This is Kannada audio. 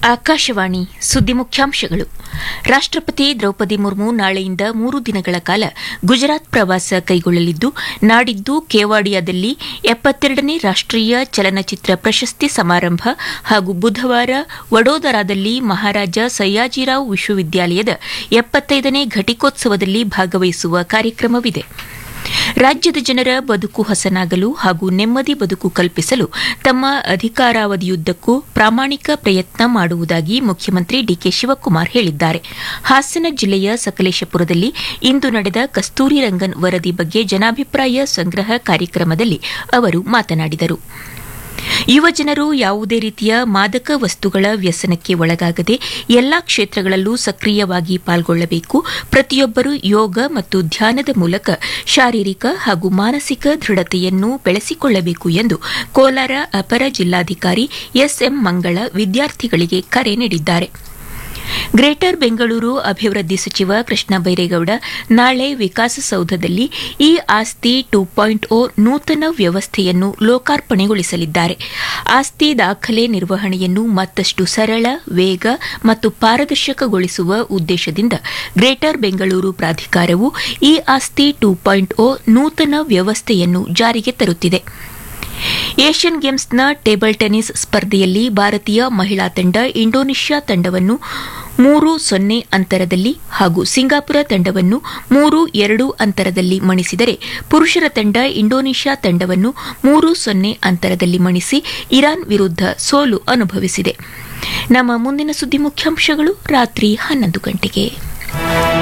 ಆಕಾಶವಾಣಿ ಸುದ್ದಿ ಮುಖ್ಯಾಂಶಗಳು ರಾಷ್ಟ್ರಪತಿ ದ್ರೌಪದಿ ಮುರ್ಮು ನಾಳೆಯಿಂದ ಮೂರು ದಿನಗಳ ಕಾಲ ಗುಜರಾತ್ ಪ್ರವಾಸ ಕೈಗೊಳ್ಳಲಿದ್ದು ನಾಡಿದ್ದು ಕೇವಾಡಿಯಾದಲ್ಲಿ ಎಪ್ಪತ್ತೆರಡನೇ ರಾಷ್ಟೀಯ ಚಲನಚಿತ್ರ ಪ್ರಶಸ್ತಿ ಸಮಾರಂಭ ಹಾಗೂ ಬುಧವಾರ ವಡೋದರಾದಲ್ಲಿ ಮಹಾರಾಜ ಸಯ್ಯಾಜಿರಾವ್ ವಿಶ್ವವಿದ್ಯಾಲಯದ ಎಪ್ಪತ್ತೈದನೇ ಘಟಿಕೋತ್ಸವದಲ್ಲಿ ಭಾಗವಹಿಸುವ ಕಾರ್ಯಕ್ರಮವಿದೆ ರಾಜ್ಯದ ಜನರ ಬದುಕು ಹಸನಾಗಲು ಹಾಗೂ ನೆಮ್ಮದಿ ಬದುಕು ಕಲ್ಪಿಸಲು ತಮ್ಮ ಅಧಿಕಾರಾವಧಿಯುದ್ದಕ್ಕೂ ಪ್ರಾಮಾಣಿಕ ಪ್ರಯತ್ನ ಮಾಡುವುದಾಗಿ ಮುಖ್ಯಮಂತ್ರಿ ಡಿಕೆ ಶಿವಕುಮಾರ್ ಹೇಳಿದ್ದಾರೆ ಹಾಸನ ಜಿಲ್ಲೆಯ ಸಕಲೇಶಪುರದಲ್ಲಿ ಇಂದು ನಡೆದ ಕಸ್ತೂರಿ ರಂಗನ್ ವರದಿ ಬಗ್ಗೆ ಜನಾಭಿಪ್ರಾಯ ಸಂಗ್ರಹ ಕಾರ್ಯಕ್ರಮದಲ್ಲಿ ಅವರು ಮಾತನಾಡಿದರು ಯುವಜನರು ಯಾವುದೇ ರೀತಿಯ ಮಾದಕ ವಸ್ತುಗಳ ವ್ಯಸನಕ್ಕೆ ಒಳಗಾಗದೆ ಎಲ್ಲಾ ಕ್ಷೇತ್ರಗಳಲ್ಲೂ ಸಕ್ರಿಯವಾಗಿ ಪಾಲ್ಗೊಳ್ಳಬೇಕು ಪ್ರತಿಯೊಬ್ಬರು ಯೋಗ ಮತ್ತು ಧ್ಯಾನದ ಮೂಲಕ ಶಾರೀರಿಕ ಹಾಗೂ ಮಾನಸಿಕ ದೃಢತೆಯನ್ನು ಬೆಳೆಸಿಕೊಳ್ಳಬೇಕು ಎಂದು ಕೋಲಾರ ಅಪರ ಜಿಲ್ಲಾಧಿಕಾರಿ ಎಸ್ಎಂ ಮಂಗಳ ವಿದ್ಯಾರ್ಥಿಗಳಿಗೆ ಕರೆ ನೀಡಿದ್ದಾರೆ ಗ್ರೇಟರ್ ಬೆಂಗಳೂರು ಅಭಿವೃದ್ಧಿ ಸಚಿವ ಕೃಷ್ಣ ಬೈರೇಗೌಡ ನಾಳೆ ವಿಕಾಸಸೌಧದಲ್ಲಿ e Aasthi two point O ನೂತನ ವ್ಯವಸ್ಥೆಯನ್ನು ಲೋಕಾರ್ಪಣೆಗೊಳಿಸಲಿದ್ದಾರೆ ಆಸ್ತಿ ದಾಖಲೆ ನಿರ್ವಹಣೆಯನ್ನು ಮತ್ತಷ್ಟು ಸರಳ ವೇಗ ಮತ್ತು ಪಾರದರ್ಶಕಗೊಳಿಸುವ ಉದ್ದೇಶದಿಂದ ಗ್ರೇಟರ್ ಬೆಂಗಳೂರು ಪ್ರಾಧಿಕಾರವು e Aasthi two point O ನೂತನ ವ್ಯವಸ್ಥೆಯನ್ನು ಜಾರಿಗೆ ತರುತ್ತಿದೆ ಏಷ್ಯನ್ ಗೇಮ್ಸ್ನ ಟೇಬಲ್ ಟೆನಿಸ್ ಸ್ಪರ್ಧೆಯಲ್ಲಿ ಭಾರತೀಯ ಮಹಿಳಾ ತಂಡ ಇಂಡೋನೇಷ್ಯಾ ತಂಡವನ್ನು ಮೂರು ಸೊನ್ನೆ ಅಂತರದಲ್ಲಿ ಹಾಗೂ ಸಿಂಗಾಪುರ ತಂಡವನ್ನು ಮೂರು ಎರಡು ಅಂತರದಲ್ಲಿ ಮಣಿಸಿದರೆ ಪುರುಷರ ತಂಡ ಇಂಡೋನೇಷ್ಯಾ ತಂಡವನ್ನು ಮೂರು ಸೊನ್ನೆ ಅಂತರದಲ್ಲಿ ಮಣಿಸಿ ಇರಾನ್ ವಿರುದ್ಧ ಸೋಲು ಅನುಭವಿಸಿದೆ ನಮ್ಮ ಮುಂದಿನ ಸುದ್ದಿ ಮುಖ್ಯಾಂಶಗಳು ರಾತ್ರಿ ಹನ್ನೊಂದು ಗಂಟೆಗೆ